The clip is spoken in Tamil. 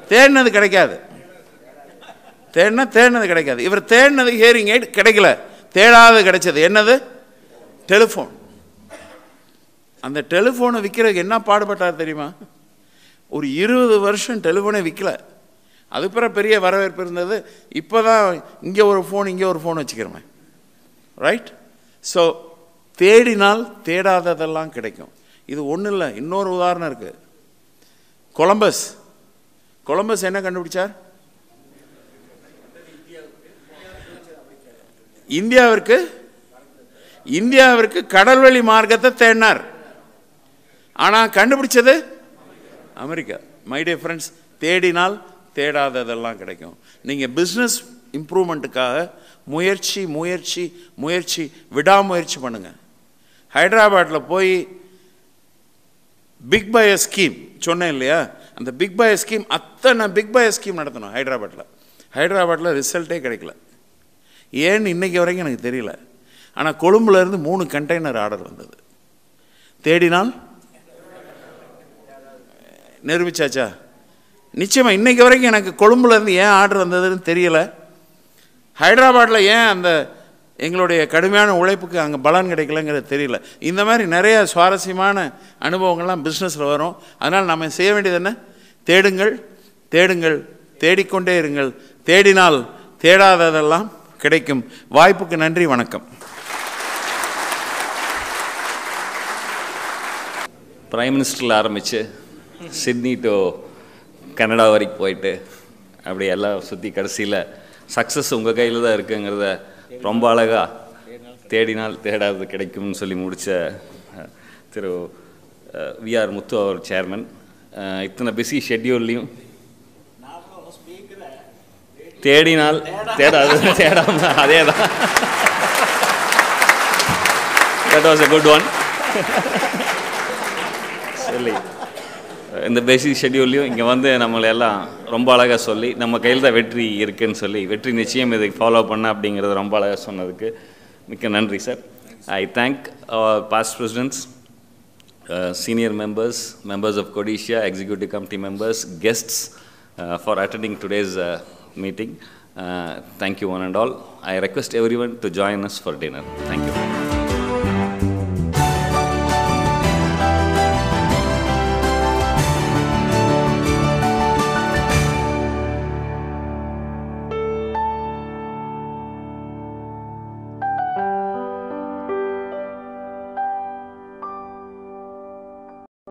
தேடினது கிடைக்காது தேடினா தேடினது கிடைக்காது இவர் தேடினது ஹியரிங் எய்ட் கிடைக்கல தேடாதது கிடைச்சது என்னது டெலிஃபோன் அந்த டெலிஃபோனை விற்கிறதுக்கு என்ன பாடுபட்டார் தெரியுமா ஒரு இருபது வருஷம் டெலிஃபோனே விற்கல அது பிறகு பெரிய வரவேற்பு இருந்தது இப்போ தான் இங்கே ஒரு ஃபோன் இங்கே ஒரு ஃபோன் வச்சுக்கிறோமே ரைட் ஸோ தேடினால் தேடாததெல்லாம் கிடைக்கும் இது ஒன்றும் இல்லை இன்னொரு உதாரணம் இருக்குது கொலம்பஸ் கொலம்பஸ் என்ன கண்டுபிடிச்சார் இந்தியாவிற்கு இந்தியாவிற்கு கடல்வழி மார்க்கத்தை தேடினார் ஆனால் கண்டுபிடிச்சது அமெரிக்கா மை டியர் ஃப்ரெண்ட்ஸ் தேடினால் தேடாததெல்லாம் கிடைக்கும் நீங்கள் பிஸ்னஸ் இம்ப்ரூவ்மெண்ட்டுக்காக முயற்சி முயற்சி முயற்சி விடாமுயற்சி பண்ணுங்கள் ஹைதராபாத்தில் போய் பிக் பய ஸ்கீம் சொன்னேன் இல்லையா அந்த பிக் பய ஸ்கீம் அத்தனை பிக் பய ஸ்கீம் நடத்தணும் ஹைதராபாத்தில் ஹைதராபாத்தில் ரிசல்ட்டே கிடைக்கல ஏன்னு இன்னைக்கு வரைக்கும் எனக்கு தெரியல ஆனால் கொழும்புலேருந்து மூணு கண்டெய்னர் ஆர்டர் வந்தது தேடினால் நிரூபிச்சாச்சா நிச்சயமாக இன்னைக்கு வரைக்கும் எனக்கு கொழும்புலேருந்து ஏன் ஆர்டர் வந்ததுன்னு தெரியல ஹைதராபாத்தில் ஏன் அந்த எங்களுடைய கடுமையான உழைப்புக்கு அங்கே பலன் கிடைக்கலங்கிறது தெரியல இந்த மாதிரி நிறைய சுவாரஸ்யமான அனுபவங்கள்லாம் பிஸ்னஸில் வரும் அதனால் நம்ம செய்ய வேண்டியது என்ன தேடுங்கள் தேடுங்கள் தேடிக்கொண்டே இருங்கள் தேடினால் தேடாததெல்லாம் கிடைக்கும் வாய்ப்புக்கு நன்றி வணக்கம் பிரைம் மினிஸ்டரில் ஆரம்பித்து சிட்னி டு கனடா வரைக்கும் போயிட்டு அப்படி எல்லாம் சுற்றி கடைசியில் சக்ஸஸ் உங்கள் கையில் தான் இருக்குங்கிறத ரொம்ப அழகாக தேடினால் தேடாது கிடைக்கும்னு சொல்லி முடித்த திரு விஆர் முத்து அவர் சேர்மன் இத்தனை பிஸி ஷெட்யூல்லையும் தேடினால் தேடாது தேடாம அதே தான் that was a good one சொல்லி இந்த பேசிக் ஷெட்யூல்லையும் இங்கே வந்து நம்மளை எல்லாம் ரொம்ப அழகாக சொல்லி நம்ம கையில் தான் வெற்றி இருக்குன்னு சொல்லி வெற்றி நிச்சயம் இதை ஃபாலோ பண்ண அப்படிங்கிறது ரொம்ப அழகாக சொன்னதுக்கு மிக்க நன்றி sir I thank past presidents senior members members of CODISSIA executive committee members guests for attending today's meeting thank you one and all I request every one to join us for dinner thank you